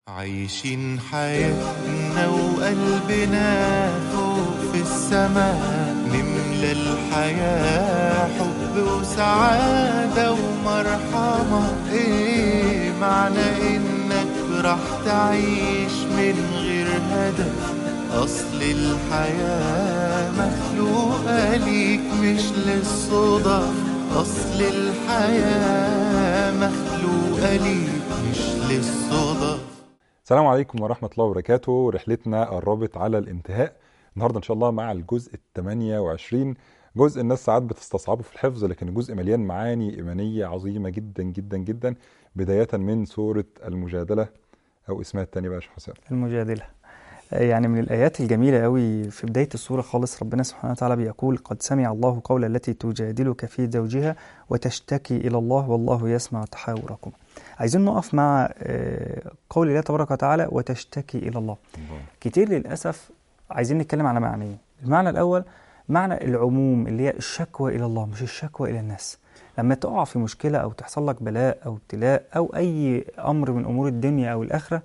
عايشين حياتنا وقلبنا فوق في السماء نملى الحياة حب وسعادة ومرحمة ايه معنى انك راح تعيش من غير هدف اصل الحياة مخلوقة ليك مش للصدف اصل الحياة مخلوقة ليك مش للصدف السلام عليكم ورحمة الله وبركاته رحلتنا قربت على الانتهاء النهاردة إن شاء الله مع الجزء ال 28 جزء الناس ساعات بتستصعبه في الحفظ لكن الجزء مليان معاني إيمانية عظيمة جدا جدا جدا بداية من سورة المجادلة أو اسمها التاني بقى يا شيخ حسام المجادلة يعني من الآيات الجميلة قوي في بداية السورة خالص ربنا سبحانه وتعالى بيقول قد سمع الله قول التي تجادلك في زوجها وتشتكي إلى الله والله يسمع تحاوركم عايزين نقف مع آه، قول الله تبارك وتعالى وتشتكي إلى الله كتير للأسف عايزين نتكلم على معنيين المعنى الأول معنى العموم اللي هي الشكوى إلى الله مش الشكوى إلى الناس لما تقع في مشكلة أو تحصل لك بلاء أو ابتلاء أو أي أمر من أمور الدنيا أو الآخرة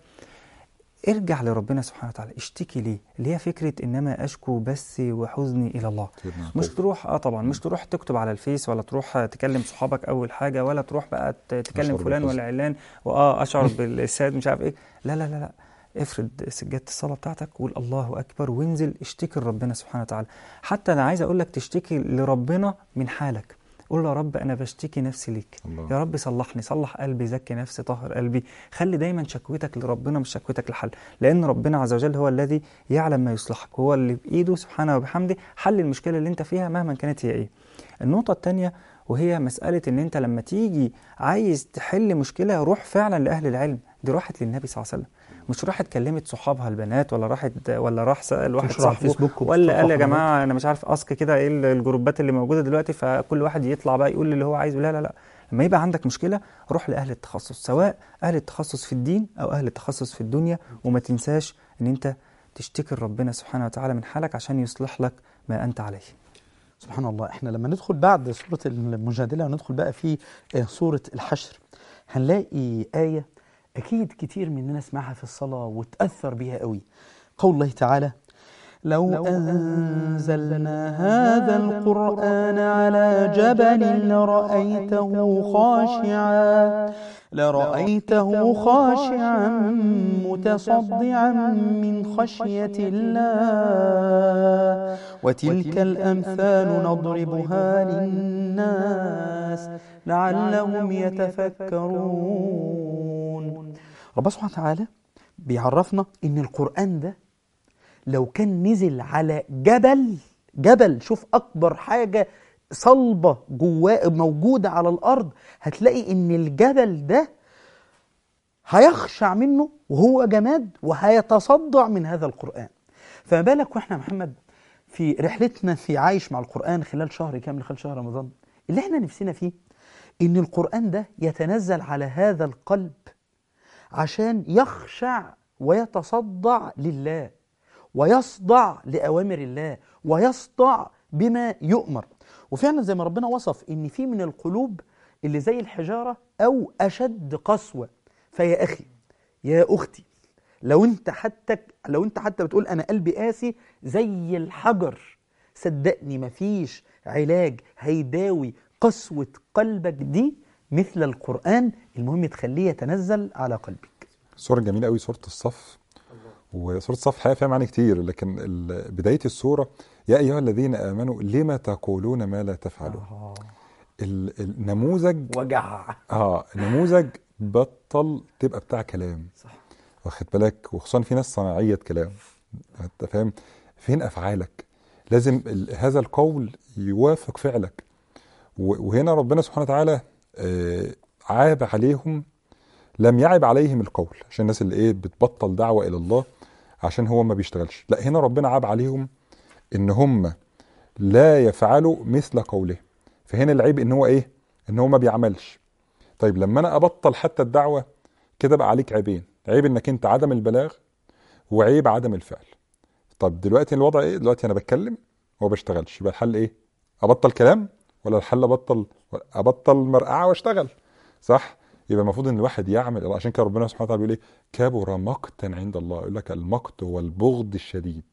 ارجع لربنا سبحانه وتعالى اشتكي ليه اللي هي فكرة إنما أشكو بثي وحزني إلى الله سيدنا مش يعقوب. تروح اه طبعا مش تروح تكتب على الفيس ولا تروح تكلم صحابك اول حاجه ولا تروح بقى ت- تكلم أشعر فلان بالحزن. ولا علان واه اشعر بالساد مش عارف ايه لا لا لا لا افرد سجاده الصلاه بتاعتك وقول الله اكبر وانزل اشتكي لربنا سبحانه وتعالى حتى انا عايز اقول لك تشتكي لربنا من حالك قول له يا رب انا بشتكي نفسي ليك الله. يا رب صلحني صلح قلبي زكي نفسي طهر قلبي خلي دايما شكوتك لربنا مش شكوتك لحل لان ربنا عز وجل هو الذي يعلم ما يصلحك هو اللي بايده سبحانه وبحمده حل المشكله اللي انت فيها مهما كانت هي ايه النقطه الثانيه وهي مساله ان انت لما تيجي عايز تحل مشكله روح فعلا لاهل العلم دي راحت للنبي صلى الله عليه وسلم مش راحت كلمت صحابها البنات ولا راحت ولا راح سال واحد تنشر على صاحبه الفيسبوك ولا قال يا وبتطلع جماعه انا مش عارف اسك كده ايه الجروبات اللي موجوده دلوقتي فكل واحد يطلع بقى يقول اللي هو عايزه لا لا لا لما يبقى عندك مشكله روح لاهل التخصص سواء اهل التخصص في الدين او اهل التخصص في الدنيا وما تنساش ان انت تشتكي ربنا سبحانه وتعالى من حالك عشان يصلح لك ما انت عليه سبحان الله احنا لما ندخل بعد سورة المجادلة وندخل بقى في آه، سورة الحشر هنلاقي آية أكيد كتير مننا سمعها في الصلاة وتأثر بيها قوي قول الله تعالى لو أنزلنا هذا القرآن على جبل لرأيته خاشعا لرأيته خاشعا متصدعا من خشية الله وتلك الأمثال نضربها للناس لعلهم يتفكرون ربنا سبحانه وتعالى بيعرفنا إن القرآن ده لو كان نزل على جبل جبل شوف أكبر حاجة صلبة جواه موجودة على الأرض هتلاقي إن الجبل ده هيخشع منه وهو جماد وهيتصدع من هذا القرآن فما بالك واحنا يا محمد في رحلتنا في عايش مع القرآن خلال شهر كامل خلال شهر رمضان اللي احنا نفسنا فيه ان القرآن ده يتنزل على هذا القلب عشان يخشع ويتصدع لله ويصدع لأوامر الله ويصدع بما يؤمر وفعلا زي ما ربنا وصف ان في من القلوب اللي زي الحجارة او اشد قسوة فيا اخي يا اختي لو انت حتى لو انت حتى بتقول انا قلبي قاسي زي الحجر صدقني مفيش علاج هيداوي قسوة قلبك دي مثل القرآن المهم تخليه يتنزل على قلبك سورة جميلة قوي سورة الصف وسورة الصف الحقيقة فيها معاني كتير لكن ال- بداية السورة يا أيها الذين آمنوا لما تقولون ما لا تفعلون ال- النموذج وجع اه نموذج بطل تبقى بتاع كلام صح. واخد بالك وخصوصا في ناس صناعيه كلام انت فاهم فين افعالك لازم ال- هذا القول يوافق فعلك و- وهنا ربنا سبحانه وتعالى آه، عاب عليهم لم يعب عليهم القول عشان الناس اللي ايه بتبطل دعوه الى الله عشان هو ما بيشتغلش لا هنا ربنا عاب عليهم ان هم لا يفعلوا مثل قوله فهنا العيب ان هو ايه ان هو ما بيعملش طيب لما انا ابطل حتى الدعوه كده بقى عليك عيبين عيب انك انت عدم البلاغ وعيب عدم الفعل طب دلوقتي الوضع ايه دلوقتي انا بتكلم وما بشتغلش يبقى الحل ايه ابطل كلام ولا الحل ابطل ابطل مرقعه واشتغل صح يبقى المفروض ان الواحد يعمل عشان كده ربنا سبحانه وتعالى بيقول ايه كبر مقتا عند الله يقول لك المقت هو البغض الشديد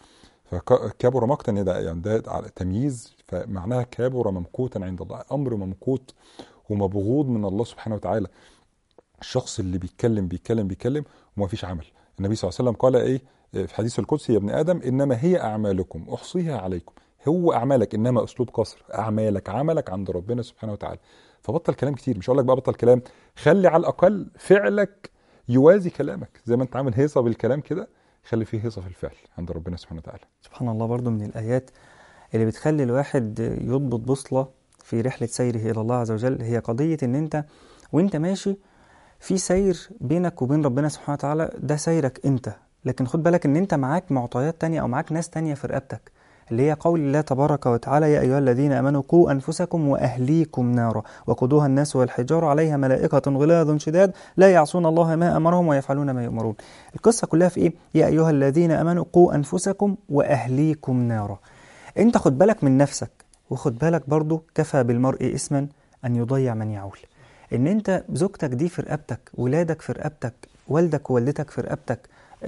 فكبر مقتا إيه ده يعني ده على تمييز فمعناها كبر ممقوتا عند الله امر ممقوت ومبغوض من الله سبحانه وتعالى الشخص اللي بيتكلم بيتكلم بيتكلم وما فيش عمل النبي صلى الله عليه وسلم قال ايه في حديث القدسي يا ابن ادم انما هي اعمالكم احصيها عليكم هو اعمالك انما اسلوب قصر اعمالك عملك عند ربنا سبحانه وتعالى فبطل كلام كتير مش هقول لك بقى بطل كلام خلي على الاقل فعلك يوازي كلامك زي ما انت عامل هيصه بالكلام كده خلي فيه هيصه في الفعل عند ربنا سبحانه وتعالى سبحان الله برضو من الآيات اللي بتخلي الواحد يضبط بوصلة في رحلة سيره إلى الله عز وجل هي قضية إن أنت وأنت ماشي في سير بينك وبين ربنا سبحانه وتعالى ده سيرك أنت لكن خد بالك إن أنت معاك معطيات تانية أو معاك ناس تانية في رقبتك اللي هي قول الله تبارك وتعالى يا أيها الذين آمنوا قوا أنفسكم وأهليكم نارا وقودها الناس والحجارة عليها ملائكة غلاظ شداد لا يعصون الله ما أمرهم ويفعلون ما يؤمرون القصة كلها في إيه؟ يا أيها الذين آمنوا قوا أنفسكم وأهليكم نارا أنت خد بالك من نفسك وخد بالك برضو كفى بالمرء إثما أن يضيع من يعول إن أنت زوجتك دي في رقبتك ولادك في رقبتك والدك ووالدتك في رقبتك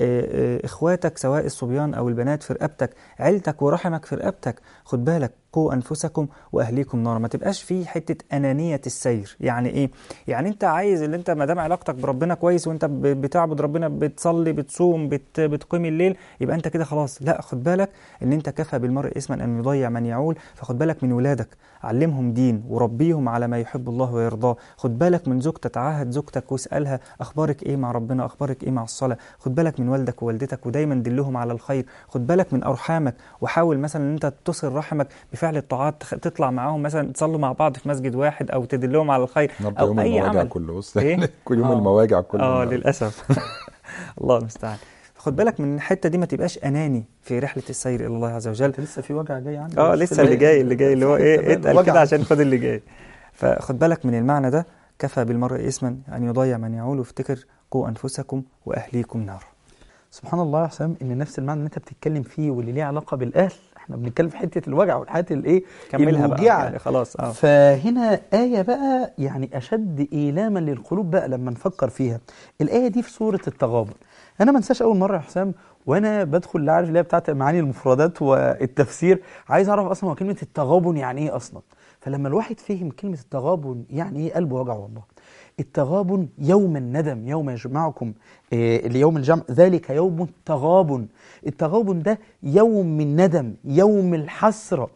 اخواتك سواء الصبيان او البنات في رقبتك عيلتك ورحمك في رقبتك خد بالك قوا انفسكم واهليكم نارا ما تبقاش في حته انانيه السير يعني ايه يعني انت عايز اللي انت ما دام علاقتك بربنا كويس وانت بتعبد ربنا بتصلي بتصوم بت بتقيم الليل يبقى انت كده خلاص لا خد بالك ان انت كفى بالمرء اسما ان يضيع من يعول فخد بالك من ولادك علمهم دين وربيهم على ما يحب الله ويرضاه خد بالك من زوجتك تعاهد زوجتك واسالها اخبارك ايه مع ربنا اخبارك ايه مع الصلاه خد بالك من والدك ووالدتك ودايما دلهم على الخير خد بالك من ارحامك وحاول مثلا ان انت تصل رحمك بفعل الطاعات تطلع معاهم مثلا تصلوا مع بعض في مسجد واحد او تدلهم على الخير نبدا او يوم اي المواجع عمل كله بص إيه؟ كل يوم آه. المواجع كله اه للاسف الله المستعان خد بالك من الحته دي ما تبقاش اناني في رحله السير الى الله عز وجل انت لسه في وجع جاي عندك اه بس لسه اللي جاي اللي جاي اللي هو ايه تمام، اتقل وجع. كده عشان خد اللي جاي فخد بالك من المعنى ده كفى بالمرء اسما ان يضيع من يعول وافتكر قوا انفسكم واهليكم نارا سبحان الله يا حسام ان نفس المعنى اللي انت بتتكلم فيه واللي ليه علاقه بالاهل احنا بنتكلم في حته الوجع والحاجات الايه كملها بقى الموجعة. يعني خلاص اه فهنا آية بقى يعني أشد إيلاما للقلوب بقى لما نفكر فيها الآية دي في سورة التغابن أنا ما انساش أول مرة يا حسام وأنا بدخل اللي عارف اللي هي بتاعت معاني المفردات والتفسير عايز أعرف أصلا هو كلمة التغابن يعني إيه أصلا فلما الواحد فهم كلمة التغابن يعني إيه قلبه وجع والله التغابن يوم الندم يوم يجمعكم إيه ليوم الجمع ذلك يوم التغابن التغابن ده يوم الندم يوم الحسرة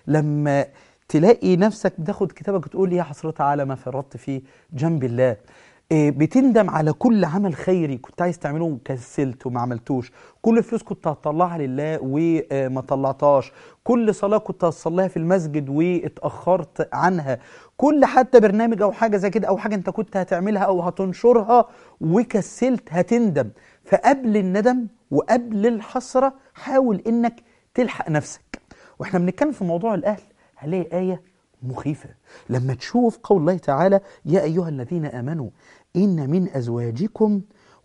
لما تلاقي نفسك بتاخد كتابك وتقول يا حسرة على ما فرطت في جنب الله إيه، بتندم على كل عمل خيري كنت عايز تعمله وكسلت وما عملتوش كل فلوس كنت هتطلعها لله وما طلعتهاش كل صلاة كنت هتصليها في المسجد واتأخرت عنها كل حتى برنامج أو حاجة زي كده أو حاجة أنت كنت هتعملها أو هتنشرها وكسلت هتندم فقبل الندم وقبل الحسرة حاول إنك تلحق نفسك واحنا بنتكلم في موضوع الأهل هنلاقي آية مخيفة لما تشوف قول الله تعالى يا أيها الذين آمنوا إن من أزواجكم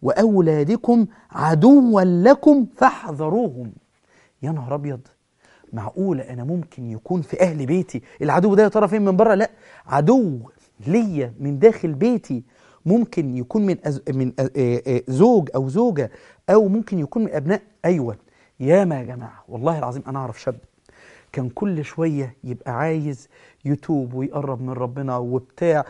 وأولادكم عدوا لكم فاحذروهم يا نهار أبيض معقولة أنا ممكن يكون في أهل بيتي العدو ده يا ترى فين من بره لا عدو ليا من داخل بيتي ممكن يكون من أز... من أ... آ- آ- زوج أو زوجة أو ممكن يكون من أبناء أيوة ياما يا جماعة والله العظيم أنا أعرف شاب كان كل شوية يبقى عايز يتوب ويقرب من ربنا وبتاع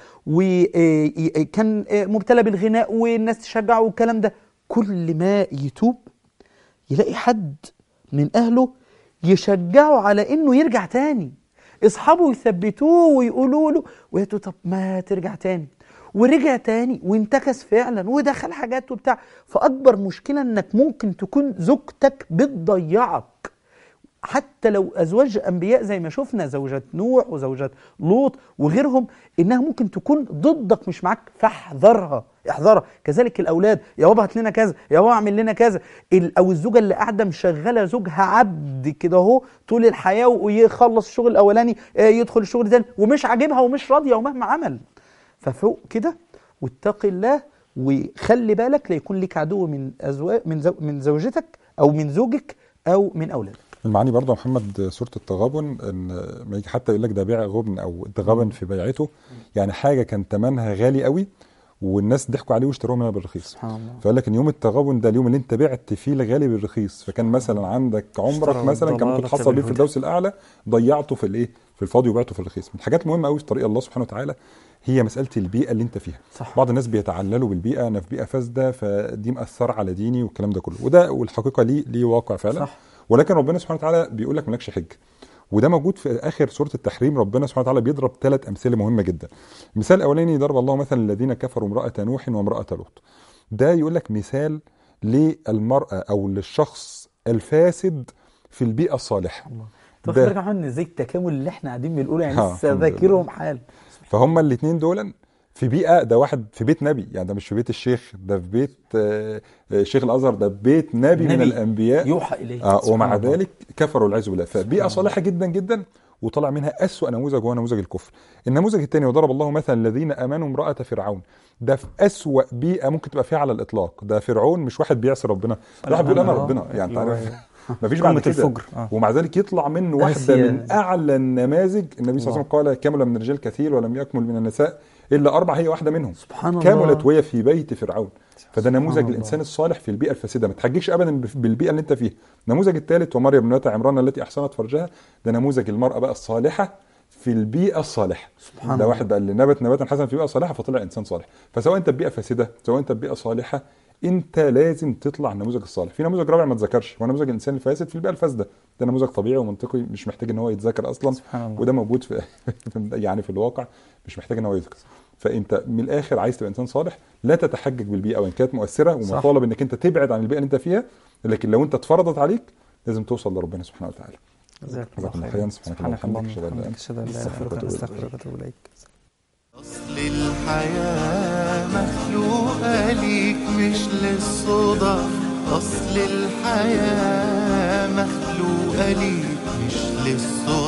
وكان مبتلى بالغناء والناس تشجعه والكلام ده كل ما يتوب يلاقي حد من أهله يشجعه على إنه يرجع تاني أصحابه يثبتوه ويقولوا له ويقولوا طب ما ترجع تاني ورجع تاني وانتكس فعلا ودخل حاجات وبتاع فأكبر مشكلة إنك ممكن تكون زوجتك بتضيعك حتى لو ازواج انبياء زي ما شفنا زوجة نوح وزوجة لوط وغيرهم انها ممكن تكون ضدك مش معاك فاحذرها احذرها كذلك الاولاد يا بابا هات لنا كذا يا بابا اعمل لنا كذا ال- او الزوجه اللي قاعده مشغله زوجها عبد كده اهو طول الحياه ويخلص الشغل الاولاني آه، يدخل الشغل الثاني ومش عاجبها ومش راضيه ومهما عمل ففوق كده واتقي الله وخلي بالك لا يكون لك عدو من ازواج من زو من زوجتك او من زوجك او من اولادك المعاني برضه يا محمد سورة التغابن ان ما يجي حتى يقول لك ده بيع غبن او تغابن في بيعته يعني حاجة كان ثمنها غالي قوي والناس ضحكوا عليه واشتروه منها بالرخيص سبحان الله فقال لك ان يوم التغابن ده اليوم اللي انت بعت فيه الغالي بالرخيص فكان مثلا عندك عمرك اشترى مثلا كان ممكن الضلالة تحصل بيه في بالهدى. الفردوس الاعلى ضيعته في الايه في الفاضي وبعته في الرخيص من الحاجات المهمه قوي في طريق الله سبحانه وتعالى هي مساله البيئه اللي انت فيها صح بعض الناس بيتعللوا بالبيئه انا في بيئه فاسده فدي مأثره على ديني والكلام ده كله وده والحقيقه ليه ليه واقع فعلا صح ولكن ربنا سبحانه وتعالى بيقول لك مالكش حج وده موجود في اخر سوره التحريم ربنا سبحانه وتعالى بيضرب ثلاث امثله مهمه جدا المثال الاولاني ضرب الله مثلا الذين كفروا امراه نوح وامراه لوط ده يقول لك مثال للمراه او للشخص الفاسد في البيئه الصالحه الله ده- تاخد بالك يا محمد ان ازاي التكامل اللي احنا قاعدين بنقوله يعني آه، لسه الحمد لله. ذاكرهم حال فهم الاثنين دول في بيئه ده واحد في بيت نبي يعني ده مش في بيت الشيخ ده في بيت آه، آه، شيخ الازهر ده في بيت نبي, من نبي. الانبياء يوحى اليه آه سبحان ومع الله. ذلك كفروا والعياذ بالله فبيئه الله. صالحه جدا جدا وطلع منها أسوأ نموذج وهو نموذج الكفر النموذج الثاني وضرب الله مثلا الذين امنوا امراه فرعون ده في أسوأ بيئه ممكن تبقى فيها على الاطلاق ده فرعون مش واحد بيعصي ربنا ده واحد بيقول انا آه، ربنا يعني انت اللي هو عارف مفيش بعد قمة كده الفجر آه. ومع ذلك يطلع منه واحده آسيا. من اعلى النماذج النبي صلى الله عليه وسلم قال كمل من الرجال كثير ولم يكمل من النساء الا اربع هي واحده منهم سبحان الله كملت وهي في بيت فرعون فده نموذج الله. الانسان الصالح في البيئه الفاسده ما تحججش ابدا بف- بالبيئه اللي انت فيها النموذج الثالث ومريم ابنه عمران التي احسنت فرجها ده نموذج المراه بقى الصالحه في البيئه الصالحه سبحان ده الله. واحد بقى اللي نبت نباتا حسنا في بيئه صالحه فطلع انسان صالح فسواء انت ببيئه فاسده سواء انت ببيئه صالحه انت لازم تطلع النموذج الصالح في نموذج رابع ما اتذكرش هو نموذج الانسان الفاسد في البيئه الفاسده ده نموذج طبيعي ومنطقي مش محتاج ان هو يتذكر اصلا سبحان الله وده موجود في يعني في الواقع مش محتاج ان هو يذكر فانت من الاخر عايز تبقى انسان صالح لا تتحجج بالبيئه وان كانت مؤثره صح. ومطالب انك انت تبعد عن البيئه اللي انت فيها لكن لو انت اتفرضت عليك لازم توصل لربنا سبحانه وتعالى جزاك الله جزاكم الله خيرا خيرا. سبحانك اللهم سبحانك اللهم وبحمدك. أشهد أن لا وبحمدك إله اشهد ان إلا لا أنت اله الا انت استغفرك واتوب اليك أصل الحياة مخلوقة ليك مش للصدف أصل الحياة مخلوقة ليك مش للصدف